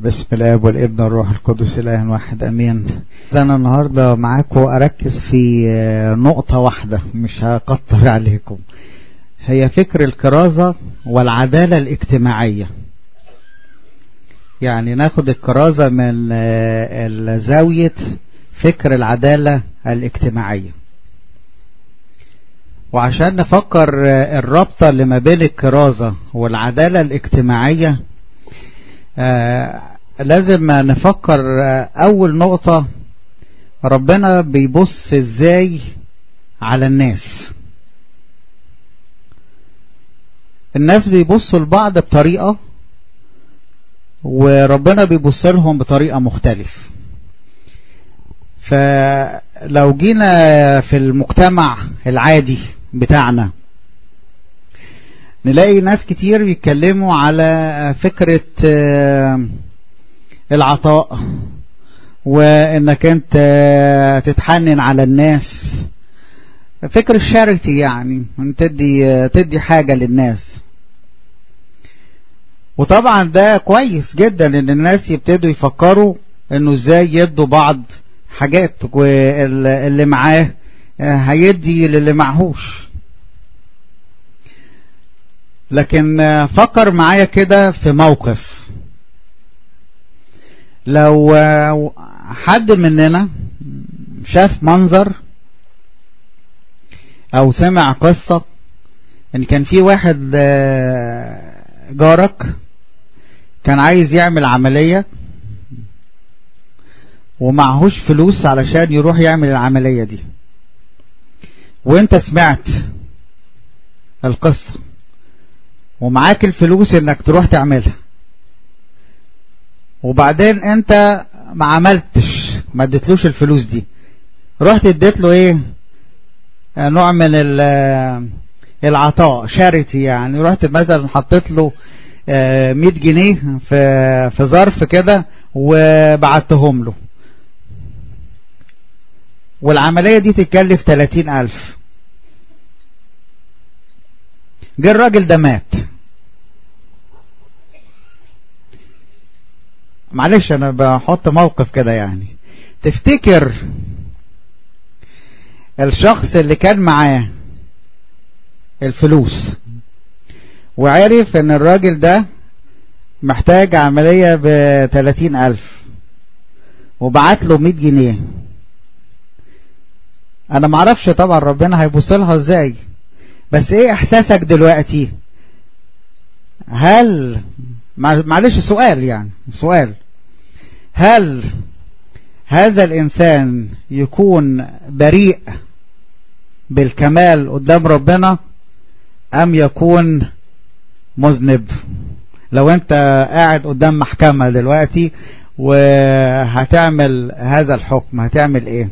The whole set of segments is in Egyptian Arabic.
بسم الاب والابن والروح القدس اله واحد امين انا النهارده معاكم اركز في نقطه واحده مش هكتر عليكم هي فكر الكرازه والعداله الاجتماعيه يعني ناخد الكرازه من زاويه فكر العداله الاجتماعيه وعشان نفكر الرابطه اللي ما بين الكرازه والعداله الاجتماعيه آه لازم نفكر آه اول نقطة ربنا بيبص ازاي على الناس الناس بيبصوا لبعض بطريقة وربنا بيبص لهم بطريقة مختلفة فلو جينا في المجتمع العادي بتاعنا نلاقي ناس كتير بيتكلموا على فكرة العطاء وانك انت تتحنن على الناس فكر الشارتي يعني تدي تدي حاجة للناس وطبعا ده كويس جدا ان الناس يبتدوا يفكروا انه ازاي يدوا بعض حاجات واللي معاه هيدي للي معهوش لكن فكر معايا كده في موقف لو حد مننا شاف منظر او سمع قصة ان كان في واحد جارك كان عايز يعمل عملية ومعهوش فلوس علشان يروح يعمل العملية دي وانت سمعت القصة ومعاك الفلوس انك تروح تعملها وبعدين انت ما عملتش ما اديتلوش الفلوس دي رحت اديت له ايه نوع من العطاء شاريتي يعني رحت مثلا حطيت له 100 جنيه في في ظرف كده وبعتهم له والعملية دي تتكلف 30000 جه الراجل ده مات معلش انا بحط موقف كده يعني تفتكر الشخص اللي كان معاه الفلوس وعرف ان الراجل ده محتاج عملية بتلاتين الف وبعت له مية جنيه انا معرفش طبعا ربنا هيبص لها ازاي بس ايه احساسك دلوقتي هل معلش سؤال يعني سؤال هل هذا الانسان يكون بريء بالكمال قدام ربنا ام يكون مذنب لو انت قاعد قدام محكمة دلوقتي وهتعمل هذا الحكم هتعمل ايه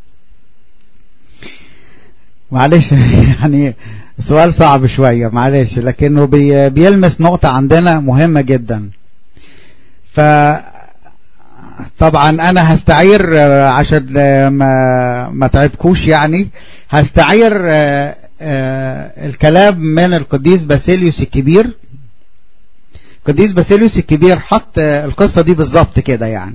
معلش يعني سؤال صعب شوية معلش لكنه بي بيلمس نقطة عندنا مهمة جدا ف طبعا انا هستعير عشان ما ما تعبكوش يعني هستعير الكلام من القديس باسيليوس الكبير القديس باسيليوس الكبير حط القصة دي بالظبط كده يعني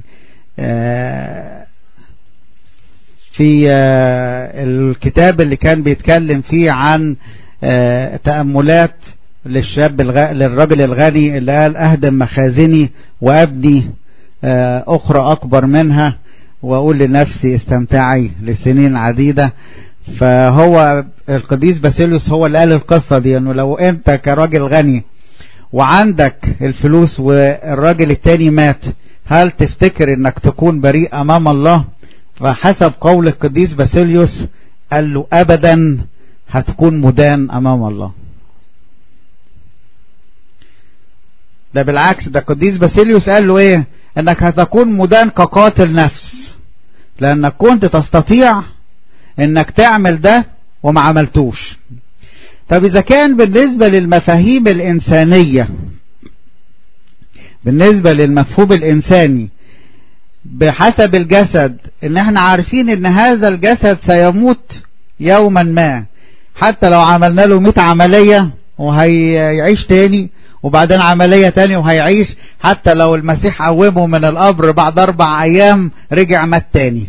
في الكتاب اللي كان بيتكلم فيه عن تأملات للشاب الغ... للرجل الغني اللي قال أهدم مخازني وأبني أخرى أكبر منها وأقول لنفسي استمتعي لسنين عديدة فهو القديس باسيليوس هو اللي قال القصة دي أنه لو أنت كراجل غني وعندك الفلوس والراجل التاني مات هل تفتكر انك تكون بريء امام الله فحسب قول القديس باسيليوس قال له ابدا هتكون مدان امام الله ده بالعكس ده القديس باسيليوس قال له ايه انك هتكون مدان كقاتل نفس لانك كنت تستطيع انك تعمل ده وما عملتوش طب اذا كان بالنسبة للمفاهيم الانسانية بالنسبة للمفهوم الانساني بحسب الجسد ان احنا عارفين ان هذا الجسد سيموت يوما ما حتى لو عملنا له 100 عملية وهيعيش تاني وبعدين عملية تاني وهيعيش حتى لو المسيح قومه من القبر بعد اربع ايام رجع مات تاني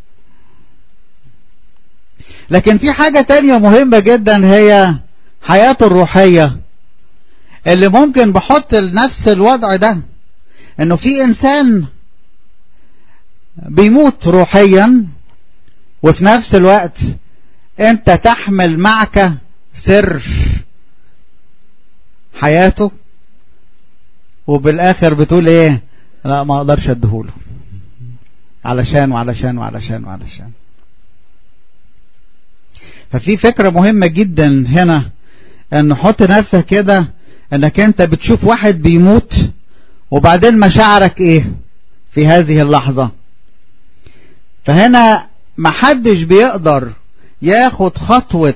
لكن في حاجة تانية مهمة جدا هي حياته الروحية اللي ممكن بحط لنفس الوضع ده انه في انسان بيموت روحيا وفي نفس الوقت انت تحمل معك سر حياته وبالاخر بتقول ايه لا ما اقدرش اديهوله علشان وعلشان وعلشان وعلشان ففي فكرة مهمة جدا هنا ان حط نفسك كده انك انت بتشوف واحد بيموت وبعدين مشاعرك ايه في هذه اللحظة فهنا محدش بيقدر ياخد خطوة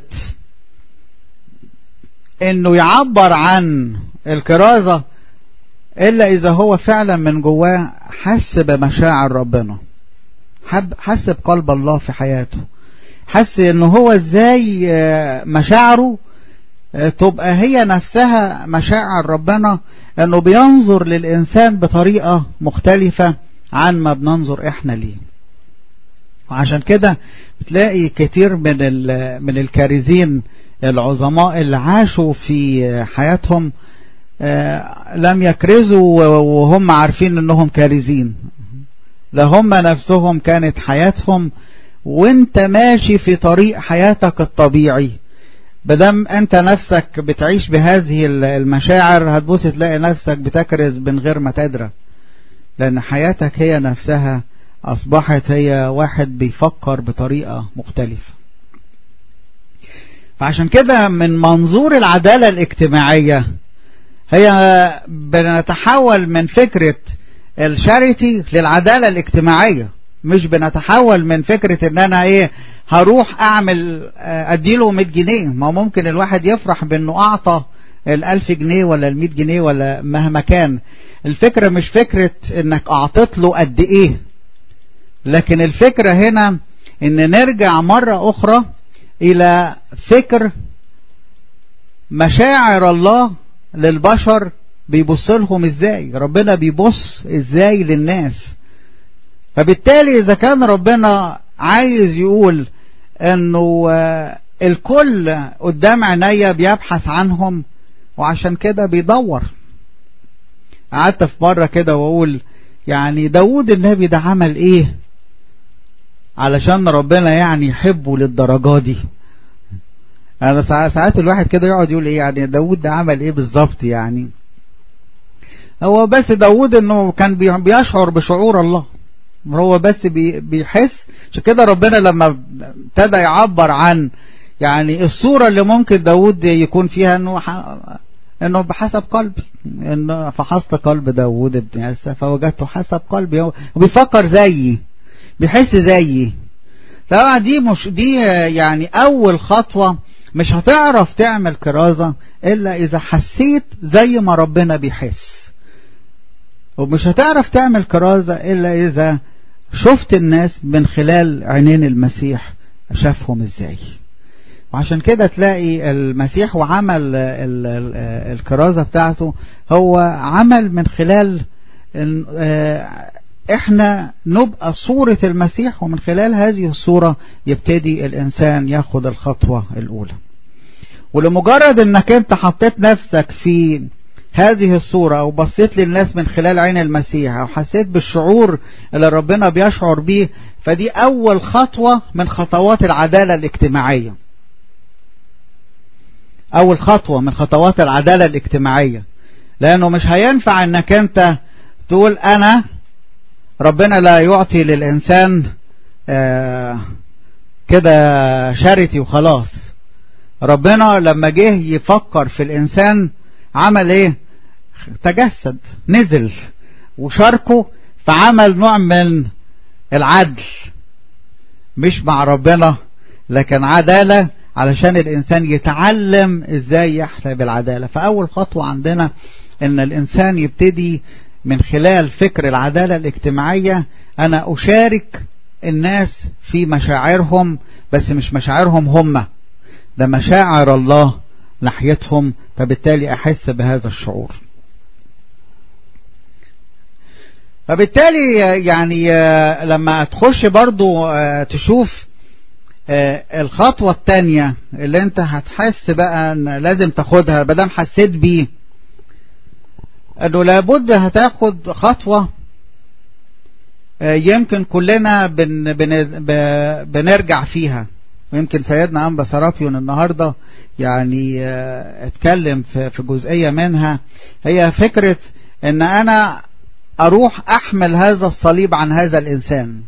انه يعبر عن الكرازة الا اذا هو فعلا من جواه حس بمشاعر ربنا حس بقلب الله في حياته حس انه هو ازاي مشاعره تبقى هي نفسها مشاعر ربنا انه بينظر للانسان بطريقة مختلفة عن ما بننظر احنا ليه وعشان كده بتلاقي كتير من من الكارزين العظماء اللي عاشوا في حياتهم لم يكرزوا وهم عارفين انهم كارزين ده هم نفسهم كانت حياتهم وانت ماشي في طريق حياتك الطبيعي بدم انت نفسك بتعيش بهذه المشاعر هتبص تلاقي نفسك بتكرز من غير ما تدرى لان حياتك هي نفسها اصبحت هي واحد بيفكر بطريقة مختلفة فعشان كده من منظور العدالة الاجتماعية هي بنتحول من فكرة الشاريتي للعدالة الاجتماعية مش بنتحول من فكرة ان انا ايه هروح اعمل اديله 100 جنيه ما ممكن الواحد يفرح بانه اعطى الالف جنيه ولا المية جنيه ولا مهما كان الفكرة مش فكرة انك اعطيت له قد ايه لكن الفكرة هنا ان نرجع مرة اخرى الى فكر مشاعر الله للبشر بيبص لهم ازاي ربنا بيبص ازاي للناس فبالتالي اذا كان ربنا عايز يقول انه الكل قدام عينيا بيبحث عنهم وعشان كده بيدور قعدت في مرة كده واقول يعني داود النبي ده عمل ايه علشان ربنا يعني يحبه للدرجة دي انا ساعات الواحد كده يقعد يقول ايه يعني داود ده عمل ايه بالظبط يعني هو بس داود انه كان بيشعر بشعور الله هو بس بيحس عشان كده ربنا لما ابتدى يعبر عن يعني الصورة اللي ممكن داود يكون فيها انه انه بحسب قلبي انه فحصت قلب داود ابن ياسى فوجدته حسب قلبي هو بيفكر زيي بيحس زيي طبعا دي مش دي يعني اول خطوة مش هتعرف تعمل كرازة الا اذا حسيت زي ما ربنا بيحس ومش هتعرف تعمل كرازة الا اذا شفت الناس من خلال عينين المسيح شافهم ازاي وعشان كده تلاقي المسيح وعمل الكرازة بتاعته هو عمل من خلال احنا نبقى صورة المسيح ومن خلال هذه الصورة يبتدي الانسان ياخد الخطوة الاولى ولمجرد انك انت حطيت نفسك في هذه الصورة او بصيت للناس من خلال عين المسيح او حسيت بالشعور اللي ربنا بيشعر بيه فدي اول خطوة من خطوات العدالة الاجتماعية اول خطوة من خطوات العدالة الاجتماعية لانه مش هينفع انك انت تقول انا ربنا لا يعطي للانسان آه كده شارتي وخلاص ربنا لما جه يفكر في الانسان عمل ايه تجسد نزل وشاركه فعمل نوع من العدل مش مع ربنا لكن عدالة علشان الانسان يتعلم ازاي يحلى بالعدالة فاول خطوة عندنا ان الانسان يبتدي من خلال فكر العدالة الاجتماعية انا اشارك الناس في مشاعرهم بس مش مشاعرهم هم ده مشاعر الله ناحيتهم فبالتالي احس بهذا الشعور فبالتالي يعني لما تخش برضو تشوف الخطوة التانية اللي انت هتحس بقى ان لازم تاخدها بدام حسيت بيه انه لابد هتاخد خطوة يمكن كلنا بن بن بنرجع فيها ويمكن سيدنا أنبا سرافيون النهاردة يعني اتكلم في جزئية منها هي فكرة ان انا اروح احمل هذا الصليب عن هذا الانسان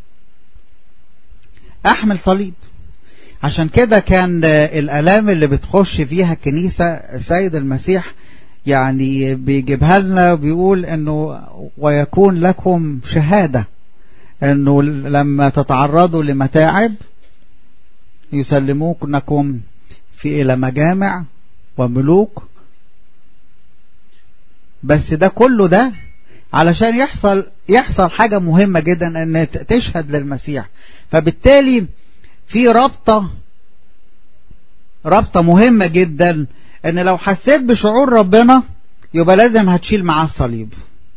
احمل صليب عشان كده كان الالام اللي بتخش فيها الكنيسة السيد المسيح يعني بيجيبها لنا وبيقول انه ويكون لكم شهادة انه لما تتعرضوا لمتاعب يسلمونكم في الى مجامع وملوك بس ده كله ده علشان يحصل يحصل حاجة مهمة جدا ان تشهد للمسيح فبالتالي في رابطة رابطة مهمة جدا ان لو حسيت بشعور ربنا يبقى لازم هتشيل معاه الصليب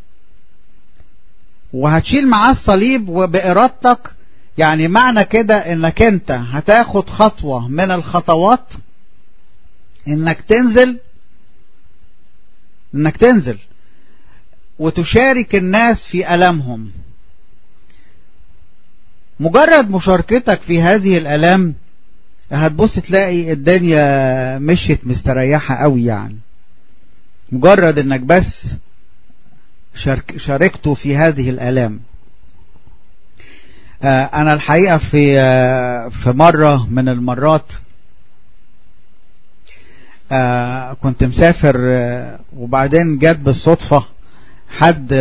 وهتشيل معاه الصليب وبإرادتك يعني معنى كده انك انت هتاخد خطوة من الخطوات انك تنزل انك تنزل وتشارك الناس في ألمهم مجرد مشاركتك في هذه الألام هتبص تلاقي الدنيا مشيت مستريحة قوي يعني مجرد انك بس شارك شاركته في هذه الآلام آه انا الحقيقة في آه في مرة من المرات آه كنت مسافر وبعدين جت بالصدفة حد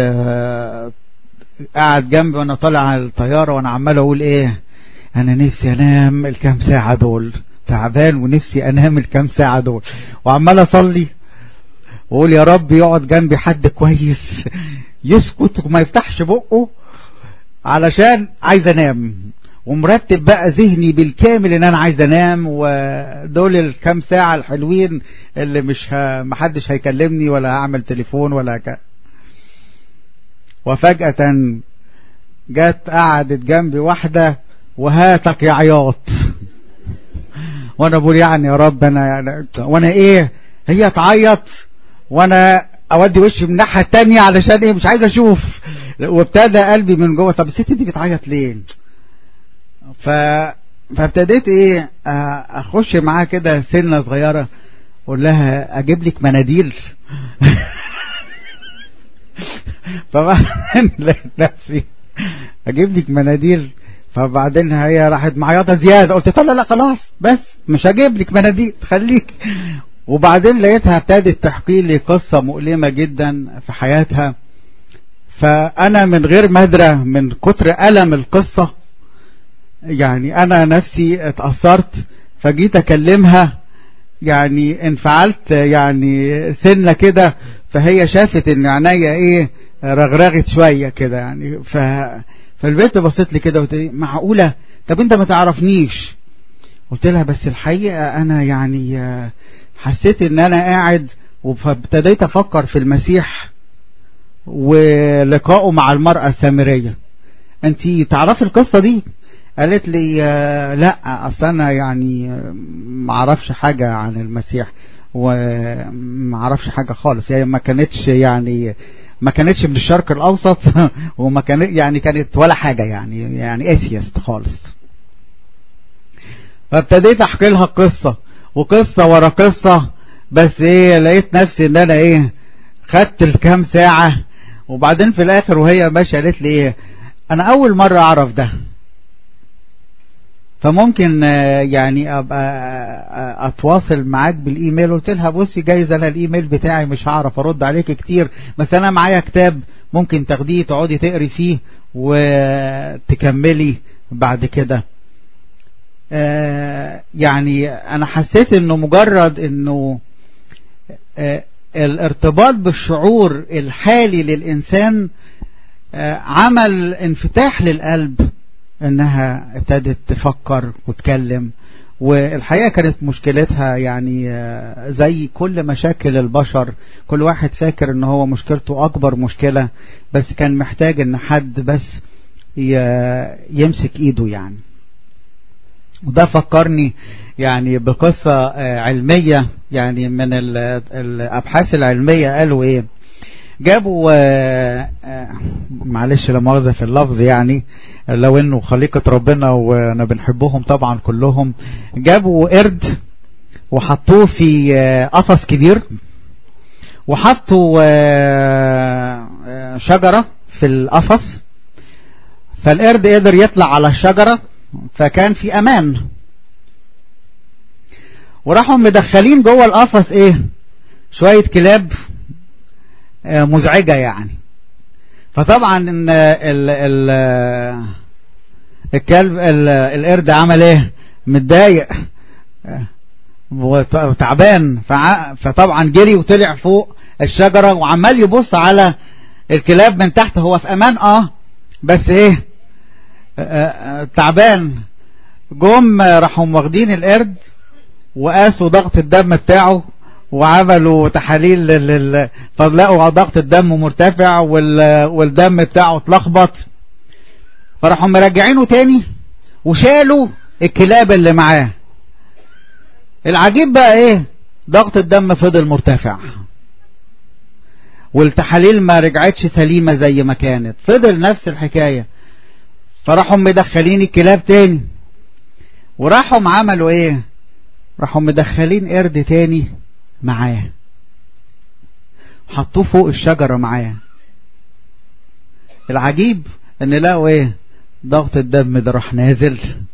قاعد جنبي وانا طالع على الطيارة وانا عمال اقول ايه انا نفسي انام الكام ساعة دول تعبان ونفسي انام الكام ساعة دول وعمال اصلي واقول يا رب يقعد جنبي حد كويس يسكت وما يفتحش بقه علشان عايز انام ومرتب بقى ذهني بالكامل ان انا عايز انام ودول الكام ساعة الحلوين اللي مش ه... محدش هيكلمني ولا هعمل تليفون ولا ك... وفجأة جت قعدت جنبي واحدة وهاتك يا عياط وانا بقول يعني يا رب انا يعني وانا ايه هي تعيط وانا اودي وشي من الناحيه التانية علشان ايه مش عايز اشوف وابتدى قلبي من جوه طب الست دي بتعيط ليه ف فابتديت ايه اخش معاها كده سنه صغيره اقول لها اجيب لك مناديل فبعدين لقيت نفسي اجيب لك مناديل فبعدين هي راحت معيطه زياده قلت لا لا خلاص بس مش هجيب لك مناديل خليك وبعدين لقيتها ابتدت تحكي لي قصه مؤلمه جدا في حياتها فانا من غير مدرة من كتر الم القصه يعني انا نفسي اتاثرت فجيت اكلمها يعني انفعلت يعني سنه كده فهي شافت ان عينيا ايه رغرغت شويه كده يعني ف فالبنت بصيت لي كده وقلت لي معقوله طب انت ما تعرفنيش قلت لها بس الحقيقه انا يعني حسيت ان انا قاعد فابتديت افكر في المسيح ولقائه مع المرأة السامرية انت تعرفي القصة دي قالت لي لا اصل انا يعني ما اعرفش حاجة عن المسيح وما اعرفش حاجة خالص يعني ما كانتش يعني ما كانتش من الشرق الاوسط وما كانت يعني كانت ولا حاجة يعني يعني اثيست خالص فابتديت احكي لها قصة وقصة ورا قصة بس ايه لقيت نفسي ان انا ايه خدت الكام ساعة وبعدين في الاخر وهي ماشية قالت لي ايه انا اول مرة اعرف ده فممكن يعني ابقى اتواصل معاك بالايميل قلت لها بصي جايز انا الايميل بتاعي مش هعرف ارد عليك كتير بس انا معايا كتاب ممكن تاخديه تقعدي تقري فيه وتكملي بعد كده يعني انا حسيت انه مجرد انه الارتباط بالشعور الحالي للانسان عمل انفتاح للقلب انها ابتدت تفكر وتكلم والحقيقة كانت مشكلتها يعني زي كل مشاكل البشر كل واحد فاكر ان هو مشكلته اكبر مشكلة بس كان محتاج ان حد بس يمسك ايده يعني وده فكرني يعني بقصة علمية يعني من الابحاث العلمية قالوا ايه جابوا معلش لا مؤاخذة في اللفظ يعني لو انه خليقة ربنا وانا بنحبهم طبعا كلهم جابوا قرد وحطوه في قفص كبير وحطوا شجرة في القفص فالقرد قدر يطلع على الشجرة فكان في امان وراحوا مدخلين جوه القفص ايه شوية كلاب مزعجة يعني فطبعا ال ال الكلب القرد عمل ايه متضايق وتعبان فطبعا جري وطلع فوق الشجرة وعمال يبص على الكلاب من تحت هو في امان اه بس ايه تعبان جم راحوا واخدين القرد وقاسوا ضغط الدم بتاعه وعملوا تحاليل لل... فلقوا ضغط الدم مرتفع وال... والدم بتاعه اتلخبط فراحوا مرجعينه تاني وشالوا الكلاب اللي معاه العجيب بقى ايه ضغط الدم فضل مرتفع والتحاليل ما رجعتش سليمة زي ما كانت فضل نفس الحكاية فراحوا مدخلين الكلاب تاني وراحوا عملوا ايه راحوا مدخلين قرد تاني معاه حطوه فوق الشجرة معاه العجيب ان لقوا ايه ضغط الدم ده راح نازل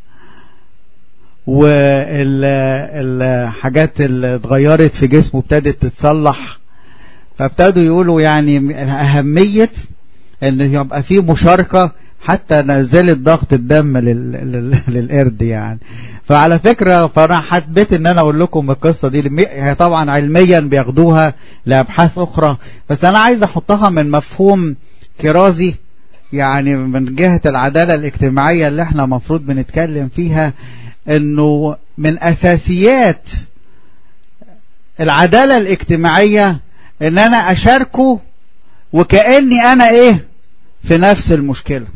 والحاجات اللي اتغيرت في جسمه ابتدت تتصلح فابتدوا يقولوا يعني اهمية ان يبقى فيه مشاركة حتى نزلت ضغط الدم للقرد يعني فعلى فكرة فانا حبيت ان انا اقول لكم القصة دي هي طبعا علميا بياخدوها لابحاث اخرى بس انا عايز احطها من مفهوم كرازي يعني من جهة العدالة الاجتماعية اللي احنا مفروض بنتكلم فيها انه من اساسيات العدالة الاجتماعية ان انا اشاركه وكأني انا ايه في نفس المشكلة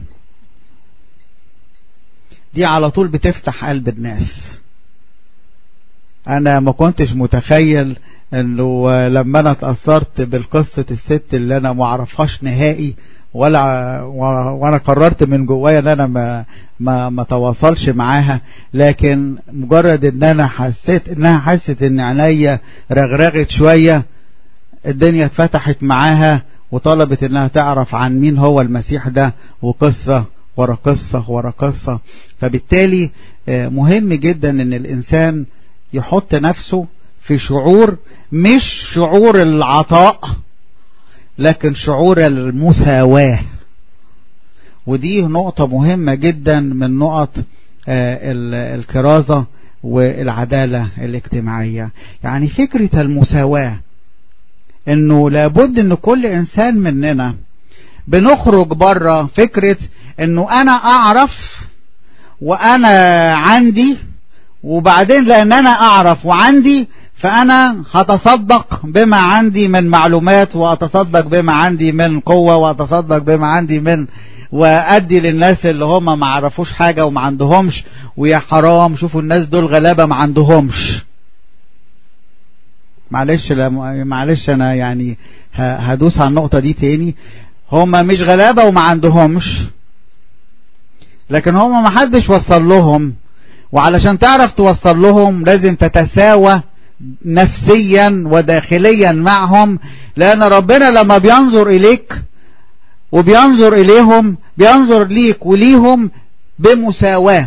دي على طول بتفتح قلب الناس انا ما كنتش متخيل انه لما انا اتأثرت بالقصة الست اللي انا ما اعرفهاش نهائي ولا وانا قررت من جوايا ان انا ما ما ما تواصلش معاها لكن مجرد ان انا حسيت انها حست ان عينيا رغرغت شوية الدنيا اتفتحت معاها وطلبت انها تعرف عن مين هو المسيح ده وقصة ورا قصة ورا قصة فبالتالي مهم جدا ان الانسان يحط نفسه في شعور مش شعور العطاء لكن شعور المساواة ودي نقطة مهمة جدا من نقط الكرازة والعدالة الاجتماعية يعني فكرة المساواة انه لابد ان كل انسان مننا بنخرج بره فكرة انه انا اعرف وانا عندي وبعدين لان انا اعرف وعندي فانا هتصدق بما عندي من معلومات واتصدق بما عندي من قوة واتصدق بما عندي من وادي للناس اللي هم ما عرفوش حاجة وما عندهمش ويا حرام شوفوا الناس دول غلابة ما عندهمش معلش لا معلش انا يعني هدوس على النقطة دي تاني هم مش غلابة وما عندهمش لكن هم ما حدش وصل لهم وعلشان تعرف توصل لهم لازم تتساوى نفسيا وداخليا معهم لان ربنا لما بينظر اليك وبينظر اليهم بينظر ليك وليهم بمساواة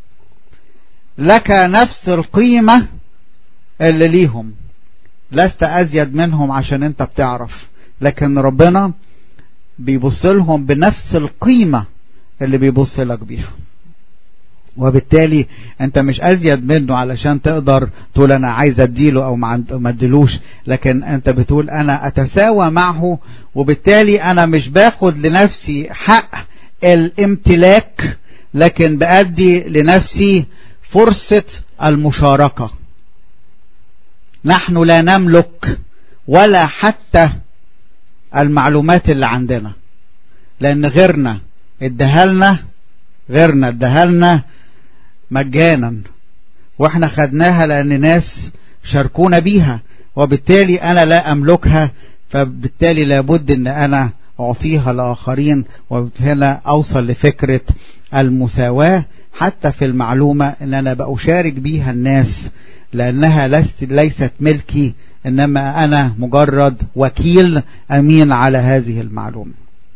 لك نفس القيمة اللي ليهم لست ازيد منهم عشان انت بتعرف لكن ربنا بيبص لهم بنفس القيمة اللي بيبص لك بيها وبالتالي انت مش ازيد منه علشان تقدر تقول انا عايز اديله او ما اديلوش لكن انت بتقول انا اتساوى معه وبالتالي انا مش باخد لنفسي حق الامتلاك لكن بأدي لنفسي فرصة المشاركة نحن لا نملك ولا حتى المعلومات اللي عندنا لان غيرنا ادهلنا غيرنا ادهلنا مجانا واحنا خدناها لان ناس شاركونا بيها وبالتالي انا لا املكها فبالتالي لابد ان انا اعطيها لاخرين وهنا اوصل لفكرة المساواة حتى في المعلومة ان انا بأشارك بيها الناس لانها لست ليست ملكي انما انا مجرد وكيل امين على هذه المعلومة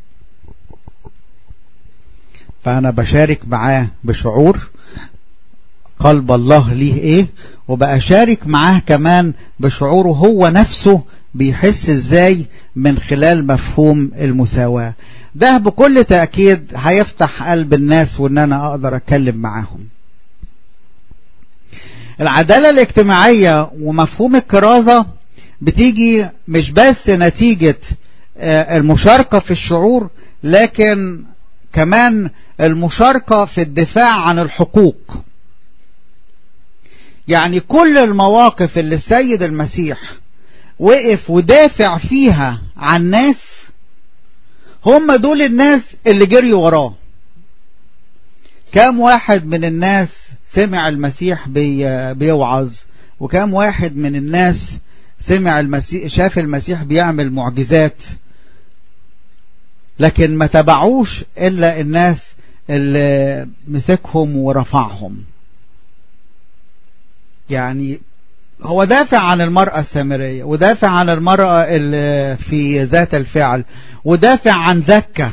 فانا بشارك معاه بشعور قلب الله ليه ايه وبأشارك معاه كمان بشعوره هو نفسه بيحس ازاي من خلال مفهوم المساواة ده بكل تأكيد هيفتح قلب الناس وان انا اقدر اتكلم معاهم العدالة الاجتماعية ومفهوم الكرازة بتيجي مش بس نتيجة المشاركة في الشعور لكن كمان المشاركة في الدفاع عن الحقوق يعني كل المواقف اللي السيد المسيح وقف ودافع فيها عن ناس هم دول الناس اللي جريوا وراه كام واحد من الناس سمع المسيح بي بيوعظ وكام واحد من الناس سمع المسيح شاف المسيح بيعمل معجزات لكن ما تبعوش الا الناس اللي مسكهم ورفعهم يعني هو دافع عن المرأة السامرية ودافع عن المرأة اللي في ذات الفعل ودافع عن زكة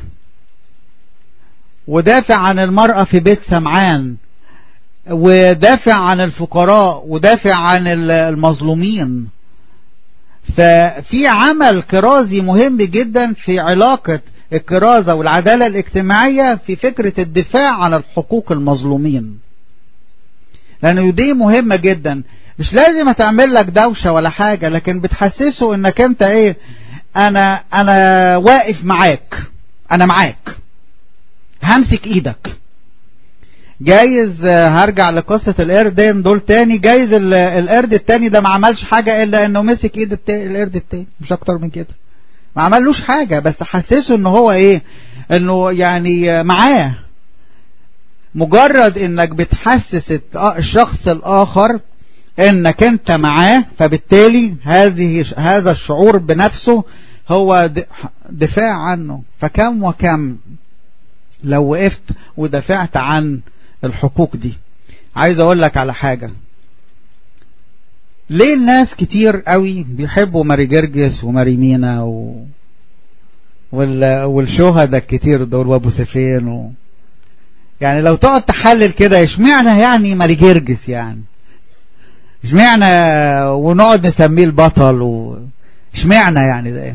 ودافع عن المرأة في بيت سمعان ودافع عن الفقراء ودافع عن المظلومين ففي عمل كرازي مهم جدا في علاقة الكرازة والعدالة الاجتماعية في فكرة الدفاع عن الحقوق المظلومين لأنه دي مهمة جدا مش لازم هتعمل لك دوشة ولا حاجة لكن بتحسسه انك انت ايه انا انا واقف معاك انا معاك همسك ايدك جايز هرجع لقصة القردين دول تاني جايز القرد التاني ده ما عملش حاجة الا انه مسك ايد القرد التاني مش اكتر من كده ما عملوش حاجة بس حسسه ان هو ايه انه يعني معاه مجرد انك بتحسس الشخص الاخر انك انت معاه فبالتالي هذه هذا الشعور بنفسه هو دفاع عنه فكم وكم لو وقفت ودافعت عن الحقوق دي عايز اقول لك على حاجة ليه الناس كتير قوي بيحبوا ماري جرجس وماري مينا و... وال... والشهداء الكتير دول وابو سفين و... يعني لو تقعد تحلل كده اشمعنى يعني ماري جرجس يعني اشمعنى ونقعد نسميه البطل و... اشمعنى يعني ده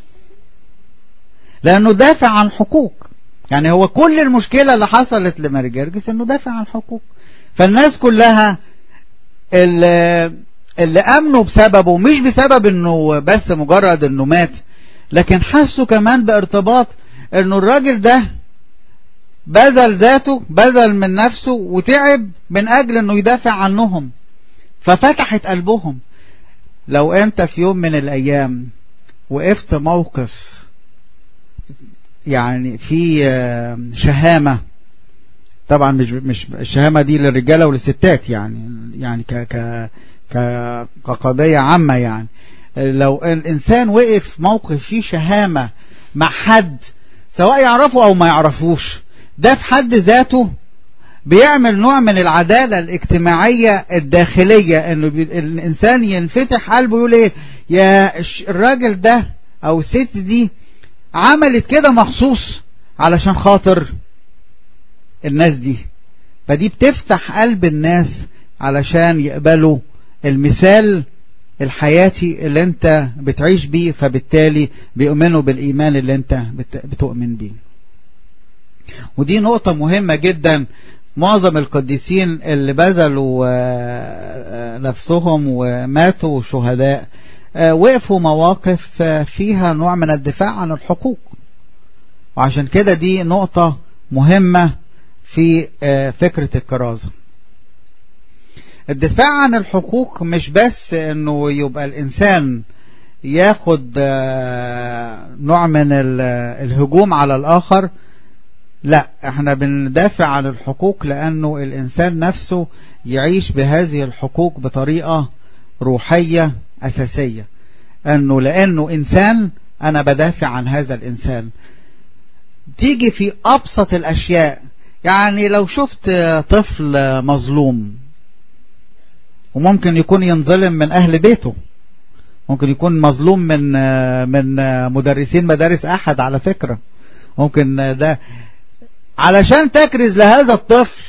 لانه دافع عن حقوق يعني هو كل المشكلة اللي حصلت لماري جرجس انه دافع عن حقوق فالناس كلها اللي, اللي امنوا بسببه مش بسبب انه بس مجرد انه مات لكن حسوا كمان بارتباط انه الراجل ده بذل ذاته بذل من نفسه وتعب من اجل انه يدافع عنهم ففتحت قلبهم لو انت في يوم من الايام وقفت موقف يعني في شهامة طبعا مش مش الشهامة دي للرجالة وللستات يعني يعني ك ك كقضية عامة يعني لو الانسان وقف موقف فيه شهامة مع حد سواء يعرفه او ما يعرفوش ده في حد ذاته بيعمل نوع من العدالة الاجتماعية الداخلية انه الانسان ينفتح قلبه يقول ايه يا الراجل ده او الست دي عملت كده مخصوص علشان خاطر الناس دي فدي بتفتح قلب الناس علشان يقبلوا المثال الحياتي اللي انت بتعيش بيه فبالتالي بيؤمنوا بالايمان اللي انت بتؤمن بيه ودي نقطة مهمة جدا معظم القديسين اللي بذلوا نفسهم وماتوا شهداء وقفوا مواقف فيها نوع من الدفاع عن الحقوق وعشان كده دي نقطة مهمة في فكرة الكرازة الدفاع عن الحقوق مش بس انه يبقى الانسان ياخد نوع من الهجوم على الاخر لا احنا بندافع عن الحقوق لانه الانسان نفسه يعيش بهذه الحقوق بطريقة روحية اساسية انه لانه انسان انا بدافع عن هذا الانسان تيجي في ابسط الاشياء يعني لو شفت طفل مظلوم وممكن يكون ينظلم من اهل بيته ممكن يكون مظلوم من من مدرسين مدارس احد على فكرة ممكن ده علشان تكرز لهذا الطفل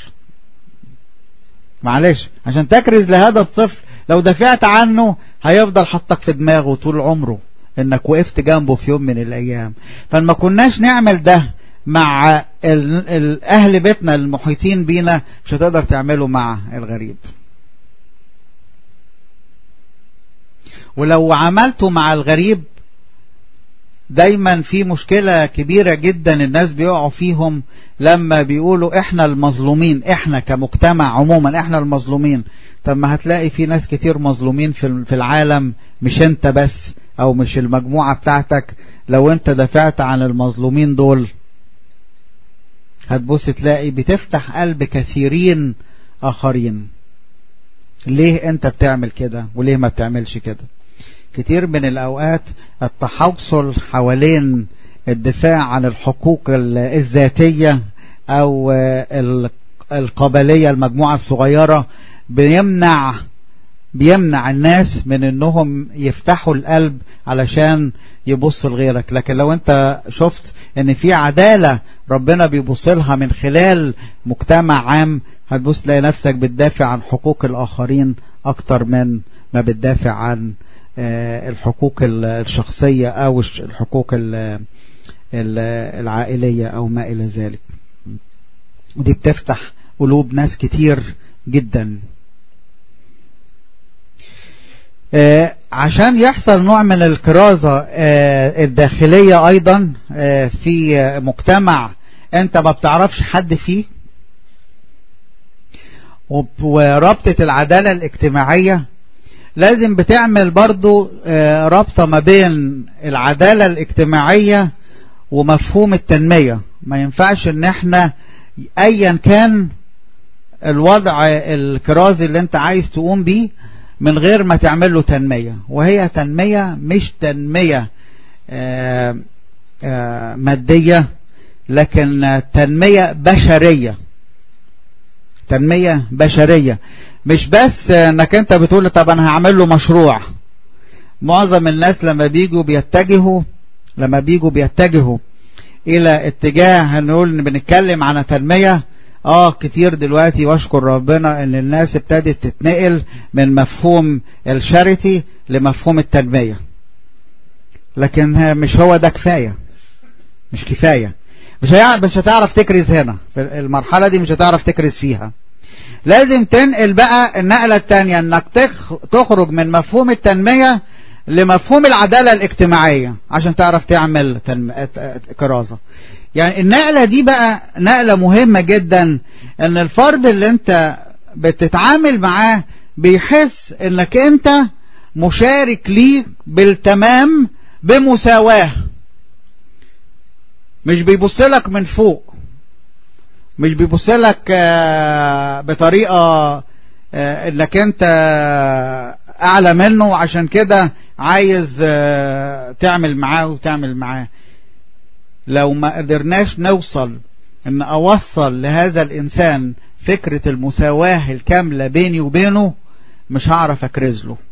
معلش عشان تكرز لهذا الطفل لو دافعت عنه هيفضل حطك في دماغه طول عمره انك وقفت جنبه في يوم من الايام فما كناش نعمل ده مع اهل بيتنا المحيطين بينا مش هتقدر تعمله مع الغريب ولو عملته مع الغريب دايما في مشكلة كبيرة جدا الناس بيقعوا فيهم لما بيقولوا احنا المظلومين احنا كمجتمع عموما احنا المظلومين طب ما هتلاقي في ناس كتير مظلومين في العالم مش انت بس او مش المجموعة بتاعتك لو انت دافعت عن المظلومين دول هتبص تلاقي بتفتح قلب كثيرين اخرين ليه انت بتعمل كده وليه ما بتعملش كده كتير من الاوقات التحوصل حوالين الدفاع عن الحقوق الذاتية او القبلية المجموعة الصغيرة بيمنع بيمنع الناس من انهم يفتحوا القلب علشان يبصوا لغيرك لكن لو انت شفت ان في عدالة ربنا بيبص لها من خلال مجتمع عام هتبص تلاقي نفسك بتدافع عن حقوق الاخرين اكتر من ما بتدافع عن الحقوق الشخصية او الحقوق العائلية او ما الى ذلك ودي بتفتح قلوب ناس كتير جدا عشان يحصل نوع من الكرازة الداخلية ايضا في مجتمع انت ما بتعرفش حد فيه وربطة العدالة الاجتماعية لازم بتعمل برضو ربطة ما بين العدالة الاجتماعية ومفهوم التنمية ما ينفعش ان احنا ايا كان الوضع الكرازي اللي انت عايز تقوم بيه من غير ما تعمل له تنمية وهي تنمية مش تنمية آآ آآ مادية لكن تنمية بشرية تنمية بشرية مش بس انك انت بتقول طب انا هعمل له مشروع معظم الناس لما بيجوا بيتجهوا لما بيجوا بيتجهوا الى اتجاه هنقول بنتكلم عن تنمية اه كتير دلوقتي واشكر ربنا ان الناس ابتدت تتنقل من مفهوم الشاريتي لمفهوم التنمية لكن مش هو ده كفاية مش كفاية مش مش هتعرف تكرز هنا في المرحلة دي مش هتعرف تكرز فيها لازم تنقل بقى النقلة التانية انك تخرج من مفهوم التنمية لمفهوم العدالة الاجتماعية عشان تعرف تعمل تنم... كرازة يعني النقلة دي بقى نقلة مهمة جدا ان الفرد اللي انت بتتعامل معاه بيحس انك انت مشارك ليه بالتمام بمساواة مش بيبص لك من فوق مش بيبص لك بطريقة انك انت اعلى منه عشان كده عايز تعمل معاه وتعمل معاه لو ما قدرناش نوصل ان اوصل لهذا الانسان فكرة المساواة الكاملة بيني وبينه مش هعرف اكرز له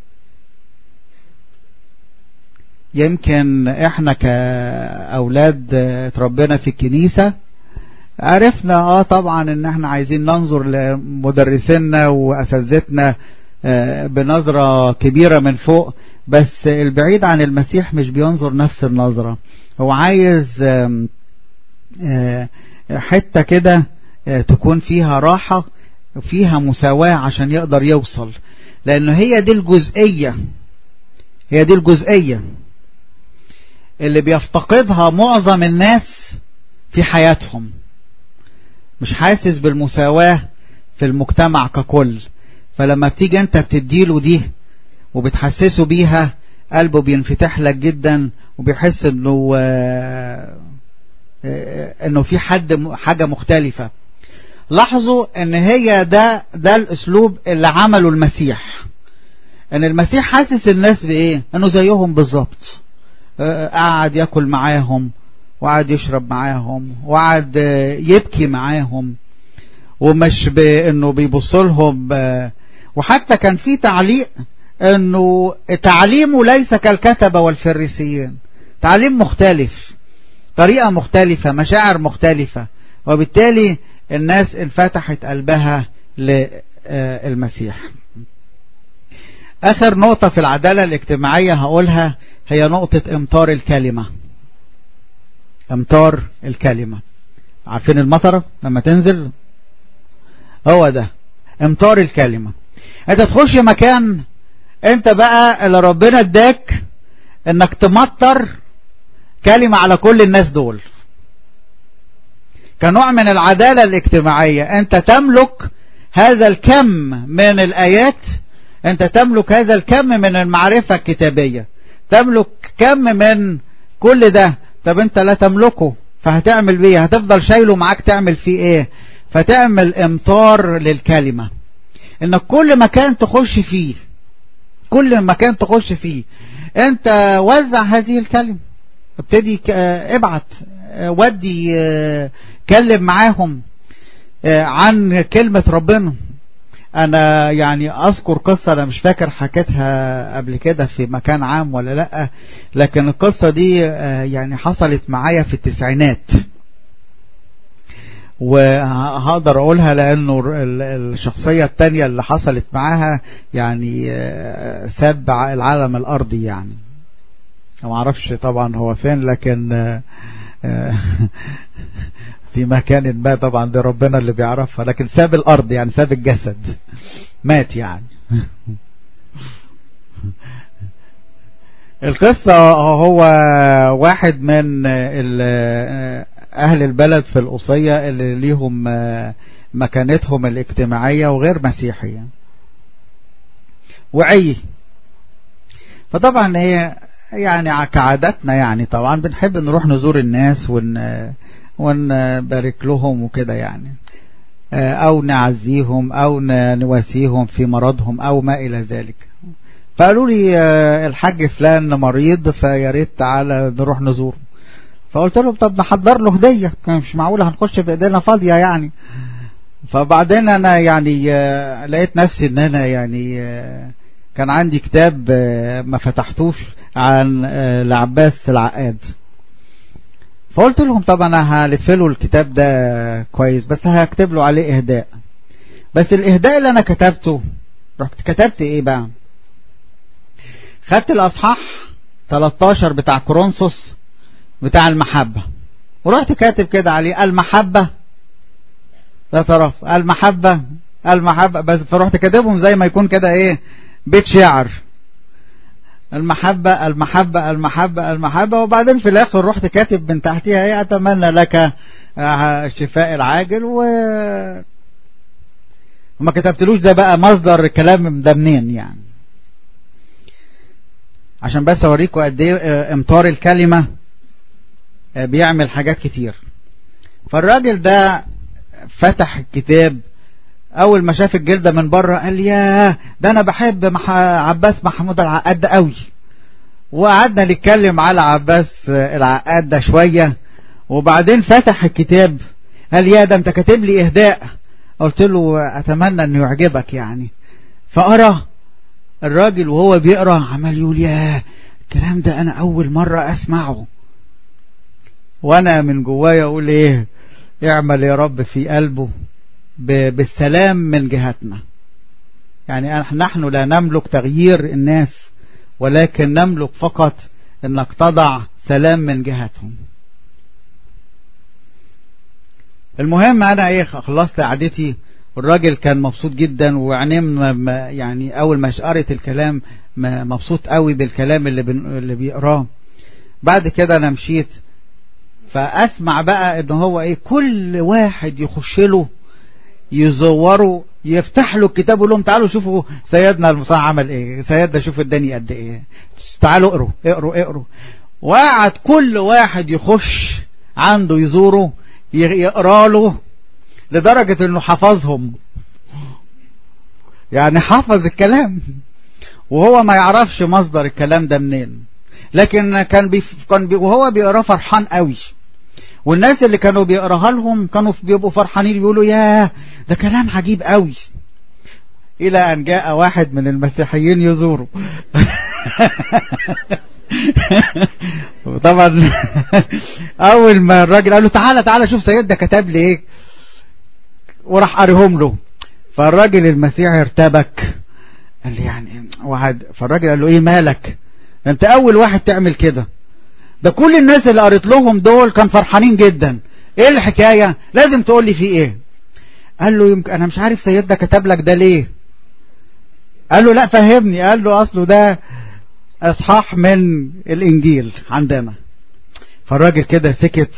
يمكن احنا كاولاد اتربينا في الكنيسة عرفنا اه طبعا ان احنا عايزين ننظر لمدرسينا واساتذتنا اه بنظرة كبيرة من فوق بس البعيد عن المسيح مش بينظر نفس النظرة هو عايز اه اه حتة كده تكون فيها راحة فيها مساواة عشان يقدر يوصل لانه هي دي الجزئية هي دي الجزئية اللي بيفتقدها معظم الناس في حياتهم مش حاسس بالمساواة في المجتمع ككل فلما بتيجي انت بتديله دي وبتحسسه بيها قلبه بينفتح لك جدا وبيحس انه انه في حد حاجة مختلفة لاحظوا ان هي ده ده الاسلوب اللي عمله المسيح ان المسيح حاسس الناس بايه انه زيهم بالظبط قعد ياكل معاهم وقعد يشرب معاهم وقعد يبكي معاهم ومش بانه بيبص لهم وحتى كان في تعليق انه تعليمه ليس كالكتبة والفريسيين تعليم مختلف طريقة مختلفة مشاعر مختلفة وبالتالي الناس انفتحت قلبها للمسيح اخر نقطة في العدالة الاجتماعية هقولها هي نقطة امطار الكلمة امطار الكلمة عارفين المطرة لما تنزل هو ده امطار الكلمة انت تخش مكان انت بقى اللي ربنا اداك انك تمطر كلمة على كل الناس دول كنوع من العدالة الاجتماعية انت تملك هذا الكم من الايات انت تملك هذا الكم من المعرفة الكتابية تملك كم من كل ده طب انت لا تملكه فهتعمل بيه هتفضل شايله معاك تعمل فيه ايه فتعمل امطار للكلمة انك كل مكان تخش فيه كل مكان تخش فيه انت وزع هذه الكلمة ابتدي ابعت ودي كلم معاهم عن كلمة ربنا انا يعني اذكر قصة انا مش فاكر حكيتها قبل كده في مكان عام ولا لا لكن القصة دي يعني حصلت معايا في التسعينات وهقدر اقولها لانه الشخصية التانية اللي حصلت معاها يعني ساب العالم الارضي يعني ما اعرفش طبعا هو فين لكن في مكان ما طبعا دي ربنا اللي بيعرفها لكن ساب الارض يعني ساب الجسد مات يعني القصة هو واحد من اهل البلد في القصية اللي ليهم مكانتهم الاجتماعية وغير مسيحية وعي فطبعا هي يعني كعادتنا يعني طبعا بنحب نروح نزور الناس ون ونبارك لهم وكده يعني او نعزيهم او نواسيهم في مرضهم او ما الى ذلك فقالوا لي الحاج فلان مريض فيا ريت تعالى نروح نزوره فقلت لهم طب نحضر له هديه كان مش معقوله هنخش في ايدينا فاضيه يعني فبعدين انا يعني لقيت نفسي ان انا يعني كان عندي كتاب ما فتحتوش عن العباس العقاد فقلت لهم طب انا هلف له الكتاب ده كويس بس هكتب له عليه اهداء بس الاهداء اللي انا كتبته رحت كتبت ايه بقى خدت الاصحاح 13 بتاع كورنثوس بتاع المحبة ورحت كاتب كده عليه المحبة لا طرف المحبة المحبة بس فرحت كاتبهم زي ما يكون كده ايه بيت شعر المحبة المحبة المحبة المحبة وبعدين في الاخر رحت كاتب من تحتها ايه اتمنى لك الشفاء العاجل و وما كتبتلوش ده بقى مصدر الكلام ده منين يعني عشان بس اوريكم قد ايه امطار الكلمة بيعمل حاجات كتير فالراجل ده فتح الكتاب اول ما شاف الجلدة من بره قال ياه ده انا بحب مح... عباس محمود العقاد ده قوي وقعدنا نتكلم على عباس العقاد ده شوية وبعدين فتح الكتاب قال يا ده انت كاتب لي اهداء قلت له اتمنى انه يعجبك يعني فقرا الراجل وهو بيقرا عمال يقول ياه الكلام ده انا اول مرة اسمعه وانا من جوايا اقول ايه اعمل يا رب في قلبه بالسلام من جهتنا يعني نحن لا نملك تغيير الناس ولكن نملك فقط انك تضع سلام من جهتهم المهم انا ايه خلصت قعدتي والراجل كان مبسوط جدا وعينيه يعني اول ما قريت الكلام مبسوط قوي بالكلام اللي اللي بيقراه بعد كده انا مشيت فاسمع بقى ان هو ايه كل واحد يخش له يزوروا يفتح له الكتاب ويقول لهم تعالوا شوفوا سيدنا المصنع عمل ايه سيدنا شوف الدنيا قد ايه تعالوا اقروا اقروا اقروا وقعد كل واحد يخش عنده يزوره يقرا له لدرجة انه حفظهم يعني حفظ الكلام وهو ما يعرفش مصدر الكلام ده منين لكن كان بيف... كان بي... وهو بيقراه فرحان قوي والناس اللي كانوا بيقراها لهم كانوا بيبقوا فرحانين بيقولوا ياه ده كلام عجيب قوي الى ان جاء واحد من المسيحيين يزوره طبعا اول ما الراجل قال له تعالى تعالى شوف سيدنا كتب لي ايه وراح قاريهم له فالراجل المسيحي ارتبك قال لي يعني واحد فالراجل قال له ايه مالك انت اول واحد تعمل كده ده كل الناس اللي قريت لهم دول كان فرحانين جدا ايه الحكاية لازم تقول لي في ايه قال له يمكن انا مش عارف سيدنا كتب لك ده ليه قال له لا فهمني قال له اصله ده اصحاح من الانجيل عندنا فالراجل كده سكت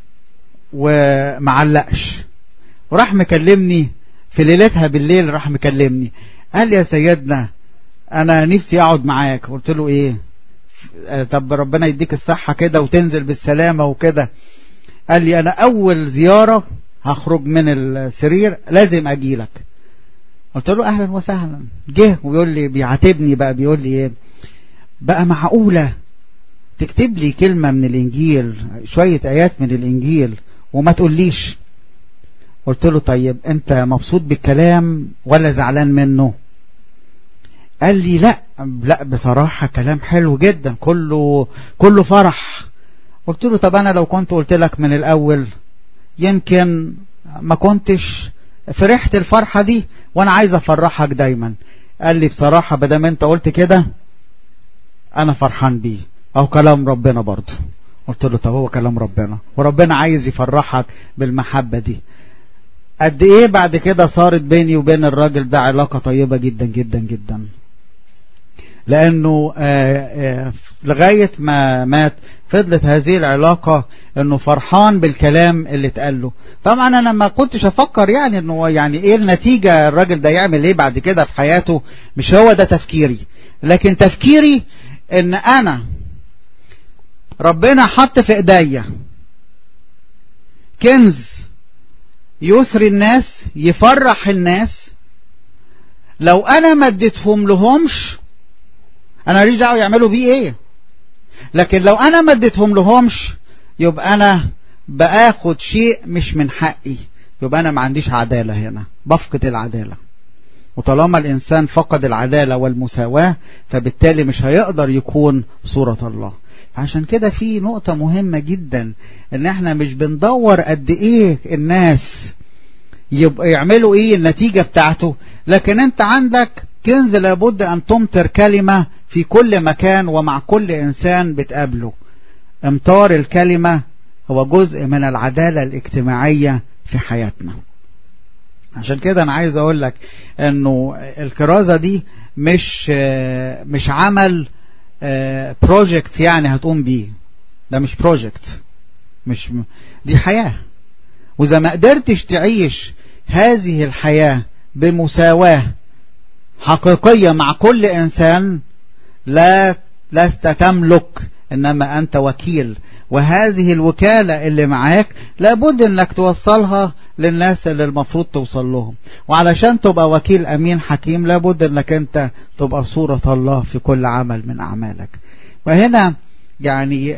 ومعلقش وراح مكلمني في ليلتها بالليل راح مكلمني قال لي يا سيدنا انا نفسي اقعد معاك قلت له ايه طب ربنا يديك الصحة كده وتنزل بالسلامة وكده قال لي انا اول زيارة هخرج من السرير لازم اجيلك قلت له اهلا وسهلا جه ويقول لي بيعاتبني بقى بيقول لي ايه بقى معقولة تكتب لي كلمة من الانجيل شوية ايات من الانجيل وما تقوليش قلت له طيب انت مبسوط بالكلام ولا زعلان منه قال لي لا لا بصراحة كلام حلو جدا كله كله فرح قلت له طب انا لو كنت قلت لك من الاول يمكن ما كنتش فرحت الفرحة دي وانا عايز افرحك دايما قال لي بصراحة بدام انت قلت كده انا فرحان بيه او كلام ربنا برضه قلت له طب هو كلام ربنا وربنا عايز يفرحك بالمحبة دي قد ايه بعد كده صارت بيني وبين الراجل ده علاقة طيبة جدا جدا جدا لانه آآ آآ لغاية ما مات فضلت هذه العلاقة انه فرحان بالكلام اللي اتقال له طبعا انا ما كنتش افكر يعني انه يعني ايه النتيجة الراجل ده يعمل ايه بعد كده في حياته مش هو ده تفكيري لكن تفكيري ان انا ربنا حط في ايديا كنز يسري الناس يفرح الناس لو انا ما اديتهم لهمش انا ماليش دعوه يعملوا بيه ايه لكن لو انا ما اديتهم لهمش يبقى انا باخد شيء مش من حقي يبقى انا ما عنديش عداله هنا بفقد العداله وطالما الانسان فقد العداله والمساواه فبالتالي مش هيقدر يكون صوره الله عشان كده في نقطة مهمة جدا ان احنا مش بندور قد ايه الناس يبقى يعملوا ايه النتيجة بتاعته لكن انت عندك كنز لابد ان تمطر كلمة في كل مكان ومع كل انسان بتقابله امطار الكلمة هو جزء من العدالة الاجتماعية في حياتنا عشان كده انا عايز اقول لك انه الكرازة دي مش مش عمل بروجكت يعني هتقوم بيه ده مش بروجكت مش م... دي حياة وإذا ما قدرتش تعيش هذه الحياة بمساواة حقيقية مع كل إنسان لا لست تملك إنما أنت وكيل وهذه الوكالة اللي معاك لابد انك توصلها للناس اللي المفروض توصل لهم وعلشان تبقى وكيل امين حكيم لابد انك انت تبقى صورة الله في كل عمل من اعمالك وهنا يعني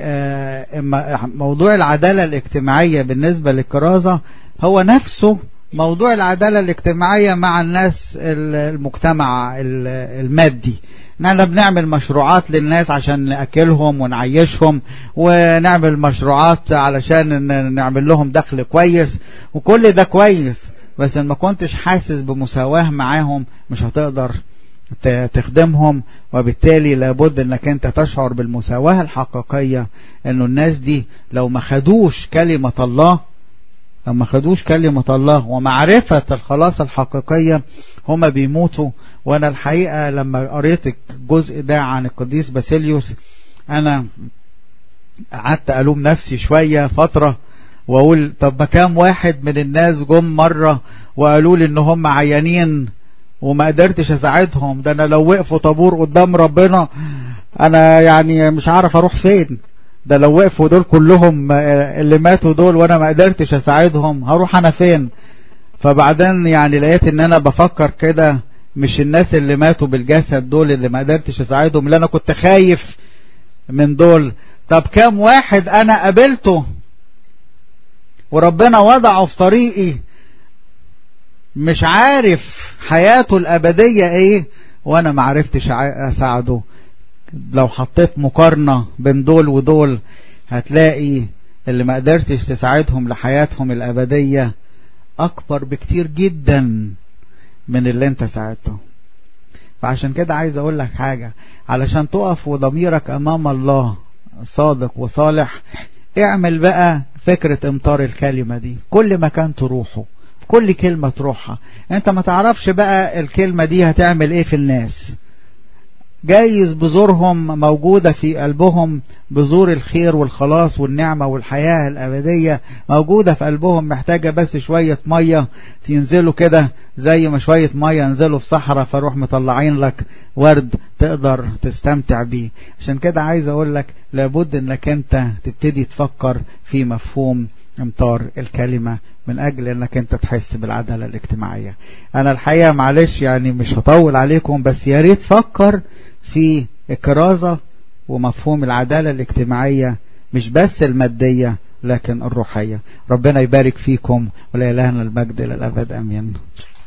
موضوع العدالة الاجتماعية بالنسبة للكرازة هو نفسه موضوع العدالة الاجتماعية مع الناس المجتمع المادي احنا بنعمل مشروعات للناس عشان نأكلهم ونعيشهم ونعمل مشروعات علشان نعمل لهم دخل كويس وكل ده كويس بس ان ما كنتش حاسس بمساواة معاهم مش هتقدر تخدمهم وبالتالي لابد انك انت تشعر بالمساواة الحقيقية انه الناس دي لو ما خدوش كلمة الله لو ما خدوش كلمة الله ومعرفة الخلاص الحقيقية هما بيموتوا وانا الحقيقة لما قريت الجزء ده عن القديس باسيليوس انا قعدت الوم نفسي شوية فترة واقول طب ما كام واحد من الناس جم مرة وقالوا لي ان هم عيانين وما قدرتش اساعدهم ده انا لو وقفوا طابور قدام ربنا انا يعني مش عارف اروح فين ده لو وقفوا دول كلهم اللي ماتوا دول وانا ما قدرتش اساعدهم هروح انا فين فبعدين يعني لقيت ان انا بفكر كده مش الناس اللي ماتوا بالجسد دول اللي ما قدرتش اساعدهم اللي انا كنت خايف من دول طب كام واحد انا قابلته وربنا وضعه في طريقي مش عارف حياته الابدية ايه وانا ما عرفتش اساعده لو حطيت مقارنة بين دول ودول هتلاقي اللي ما قدرتش تساعدهم لحياتهم الابدية اكبر بكتير جدا من اللي انت ساعدته فعشان كده عايز اقول لك حاجة علشان تقف وضميرك امام الله صادق وصالح اعمل بقى فكرة امطار الكلمة دي كل مكان تروحه كل كلمة تروحها انت ما تعرفش بقى الكلمة دي هتعمل ايه في الناس جايز بذورهم موجودة في قلبهم بذور الخير والخلاص والنعمة والحياة الأبدية موجودة في قلبهم محتاجة بس شوية مية تنزلوا كده زي ما شوية مية ينزلوا في صحراء فروح مطلعين لك ورد تقدر تستمتع بيه عشان كده عايز اقول لك لابد انك انت تبتدي تفكر في مفهوم امطار الكلمة من اجل انك انت تحس بالعدالة الاجتماعية انا الحقيقة معلش يعني مش هطول عليكم بس يا ريت فكر في الكرازة ومفهوم العدالة الاجتماعية مش بس المادية لكن الروحية ربنا يبارك فيكم ولإلهنا المجد للأبد أمين